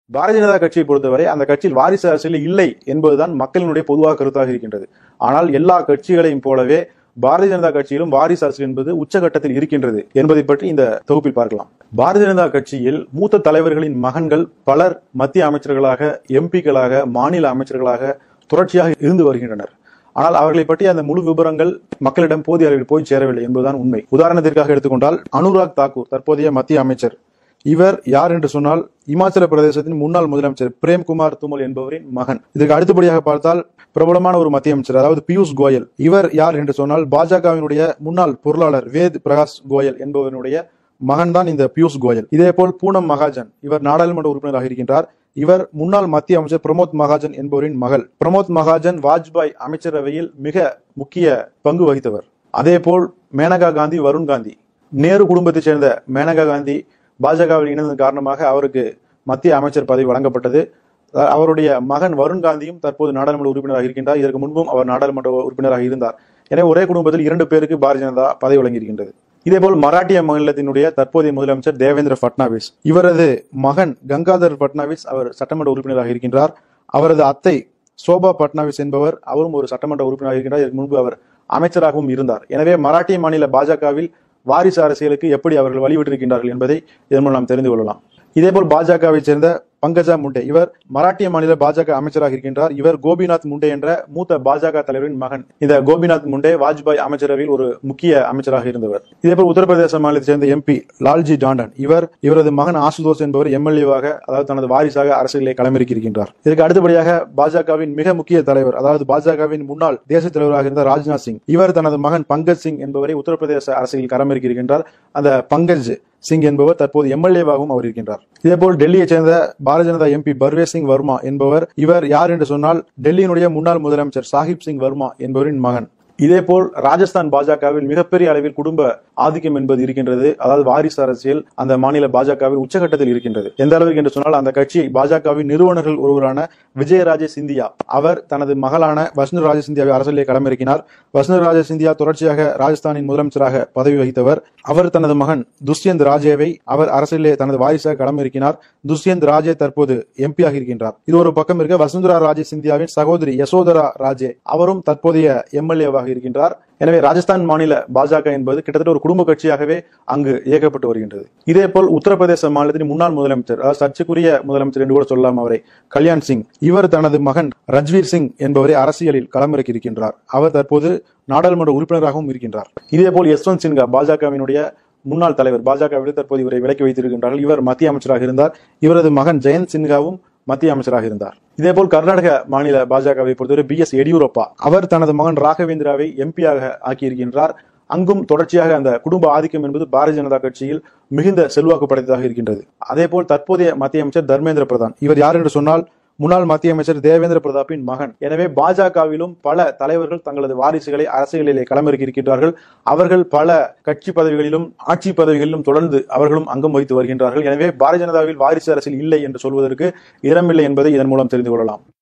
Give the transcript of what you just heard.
பாரதிய ஜனதா கட்சியை பொறுத்தவரை அந்த கட்சியில் வாரிசு அரசியல் இல்லை என்பதுதான் மக்களினுடைய பொதுவாக கருத்தாக இருக்கின்றது ஆனால் எல்லா கட்சிகளையும் போலவே பாரதிய ஜனதா கட்சியிலும் வாரிசு அரசியல் என்பது உச்சகட்டத்தில் இருக்கின்றது என்பதை பற்றி இந்த தொகுப்பில் பார்க்கலாம் பாரதிய ஜனதா கட்சியில் மூத்த தலைவர்களின் மகன்கள் பலர் மத்திய அமைச்சர்களாக எம்பிக்களாக மாநில அமைச்சர்களாக தொடர்ச்சியாக இருந்து வருகின்றனர் ஆனால் அவர்களை பற்றி அந்த முழு விவரங்கள் மக்களிடம் போதிய அளவில் போய் சேரவில்லை என்பதுதான் உண்மை உதாரணத்திற்காக எடுத்துக்கொண்டால் அனுராக் தாக்கூர் தற்போதைய மத்திய அமைச்சர் இவர் யார் என்று சொன்னால் இமாச்சல பிரதேசத்தின் முன்னாள் முதலமைச்சர் பிரேம்குமார் துமல் என்பவரின் மகன் இதற்கு அடுத்தபடியாக பார்த்தால் பிரபலமான ஒரு மத்திய அமைச்சர் அதாவது பியூஷ் கோயல் இவர் யார் என்று சொன்னால் பாஜகவினுடைய முன்னாள் பொருளாளர் வேத் பிரகாஷ் கோயல் என்பவருடைய மகன் தான் இந்த பியூஷ் கோயல் இதே போல் பூனம் மகாஜன் இவர் நாடாளுமன்ற உறுப்பினராக இருக்கின்றார் இவர் முன்னாள் மத்திய அமைச்சர் பிரமோத் மகாஜன் என்பவரின் மகள் பிரமோத் மகாஜன் வாஜ்பாய் அமைச்சரவையில் மிக முக்கிய பங்கு வகித்தவர் அதே போல் மேனகா காந்தி வருண் காந்தி நேரு குடும்பத்தைச் சேர்ந்த மேனகா காந்தி பாஜகவில் இணைந்ததன் காரணமாக அவருக்கு மத்திய அமைச்சர் பதவி வழங்கப்பட்டது அஹ் அவருடைய மகன் வருண் காந்தியும் தற்போது நாடாளுமன்ற உறுப்பினராக இருக்கின்றார் இதற்கு முன்பும் அவர் நாடாளுமன்ற உறுப்பினராக இருந்தார் எனவே ஒரே குடும்பத்தில் இரண்டு பேருக்கு பாரதிய ஜனதா பதவி வழங்கியிருக்கின்றது இதேபோல் மராட்டிய மாநிலத்தினுடைய தற்போதைய முதலமைச்சர் தேவேந்திர பட்னாவிஸ் இவரது மகன் கங்காதர் பட்னாவிஸ் அவர் சட்டமன்ற உறுப்பினராக இருக்கின்றார் அவரது அத்தை சோபா பட்னாவிஸ் என்பவர் அவரும் ஒரு சட்டமன்ற உறுப்பினராக இருக்கின்றார் இதற்கு முன்பு அவர் அமைச்சராகவும் இருந்தார் எனவே மராட்டிய மாநில பாஜகவில் வாரிசு அரசியலுக்கு எப்படி அவர்கள் வழிவிட்டிருக்கின்றார்கள் என்பதை இதன் மூலம் நாம் தெரிந்து கொள்ளலாம் இதேபோல் பாஜகவை சேர்ந்த பங்கஜா முண்டே இவர் மராட்டிய மாநில பாஜக அமைச்சராக இருக்கின்றார் இவர் கோபிநாத் முண்டே என்ற மூத்த பாஜக தலைவரின் மகன் இந்த கோபிநாத் முண்டே வாஜ்பாய் அமைச்சரவையில் ஒரு முக்கிய அமைச்சராக இருந்தவர் இதேபோல் உத்தரப்பிரதேச மாநிலத்தை சேர்ந்த எம்பி லால்ஜி டாண்டன் இவர் இவரது மகன் ஆசுதோஸ் என்பவர் எம்எல்ஏவாக அதாவது தனது வாரிசாக அரசியலை களமிறக்கியிருக்கின்றார் இதற்கு அடுத்தபடியாக பாஜகவின் மிக முக்கிய தலைவர் அதாவது பாஜகவின் முன்னாள் தேச தலைவராக இருந்த ராஜ்நாத் சிங் இவர் தனது மகன் பங்கஜ் சிங் என்பவரை உத்தரப்பிரதேச அரசியலில் களமிறக்கியிருக்கின்றார் அந்த பங்கஜ் சிங் என்பவர் தற்போது எம்எல்ஏவாகவும் அவர் இருக்கின்றார் இதேபோல் டெல்லியைச் சேர்ந்த பாரதிய ஜனதா எம்பி பர்வேஸ் சிங் வர்மா என்பவர் இவர் யார் என்று சொன்னால் டெல்லியினுடைய முன்னாள் முதலமைச்சர் சாஹிப் சிங் வர்மா என்பவரின் மகன் இதேபோல் ராஜஸ்தான் பாஜகவில் மிகப்பெரிய அளவில் குடும்ப ஆதிக்கம் என்பது இருக்கின்றது அதாவது வாரிசு அரசியல் அந்த மாநில பாஜகவில் உச்சகட்டத்தில் இருக்கின்றது எந்த அளவுக்கு என்று சொன்னால் அந்த கட்சி பாஜகவின் நிறுவனர்கள் ஒருவரான விஜயராஜே சிந்தியா அவர் தனது மகளான வஷ்ணு ராஜ சிந்தியாவை அரசியலை களமிறக்கினார் வஷ்ணு ராஜ சிந்தியா தொடர்ச்சியாக ராஜஸ்தானின் முதலமைச்சராக பதவி வகித்தவர் அவர் தனது மகன் துஷ்யந்த் ராஜேவை அவர் அரசியலே தனது வாரிசாக களமிறக்கினார் துஷ்யந்த் ராஜே தற்போது எம்பியாக இருக்கின்றார் இது ஒரு பக்கம் இருக்க வசுந்தரா ராஜே சிந்தியாவின் சகோதரி யசோதரா ராஜே அவரும் தற்போதைய எம்எல்ஏவாக இருக்கின்றார் எனவே ராஜஸ்தான் மாநில பாஜக என்பது கிட்டத்தட்ட ஒரு குடும்ப கட்சியாகவே அங்கு இயக்கப்பட்டு வருகின்றது இதே போல் உத்தரப்பிரதேச மாநிலத்தின் முன்னாள் முதலமைச்சர் அதாவது சர்ச்சைக்குரிய முதலமைச்சர் என்று கூட சொல்லலாம் அவரை கல்யாண் சிங் இவர் தனது மகன் ரஜ்வீர் சிங் என்பவரை அரசியலில் களமிறக்கி இருக்கின்றார் அவர் தற்போது நாடாளுமன்ற உறுப்பினராகவும் இருக்கின்றார் இதே போல் யஸ்வந்த் சின்ஹா பாஜகவினுடைய முன்னாள் தலைவர் பாஜகவில் தற்போது இவரை விலக்கி வைத்திருக்கின்றார்கள் இவர் மத்திய அமைச்சராக இருந்தார் இவரது மகன் ஜெயந்த் சின்ஹாவும் மத்திய அமைச்சராக இருந்தார் இதேபோல் கர்நாடக மாநில பாஜகவை பொறுத்தவரை பி எஸ் எடியூரப்பா அவர் தனது மகன் ராகவேந்திராவை எம்பியாக ஆக்கியிருக்கின்றார் அங்கும் தொடர்ச்சியாக அந்த குடும்ப ஆதிக்கம் என்பது பாரதிய ஜனதா கட்சியில் மிகுந்த செல்வாக்கு படைத்ததாக இருக்கின்றது அதேபோல் தற்போதைய மத்திய அமைச்சர் தர்மேந்திர பிரதான் இவர் யார் என்று சொன்னால் முன்னாள் மத்திய அமைச்சர் தேவேந்திர பிரதாப்பின் மகன் எனவே பாஜகவிலும் பல தலைவர்கள் தங்களது வாரிசுகளை அரசியலிலே களமிறக்கி இருக்கின்றார்கள் அவர்கள் பல கட்சி பதவிகளிலும் ஆட்சி பதவிகளிலும் தொடர்ந்து அவர்களும் அங்கம் வகித்து வருகின்றார்கள் எனவே பாரதிய ஜனதாவில் வாரிசு அரசியல் இல்லை என்று சொல்வதற்கு இடமில்லை என்பதை இதன் மூலம் தெரிந்து கொள்ளலாம்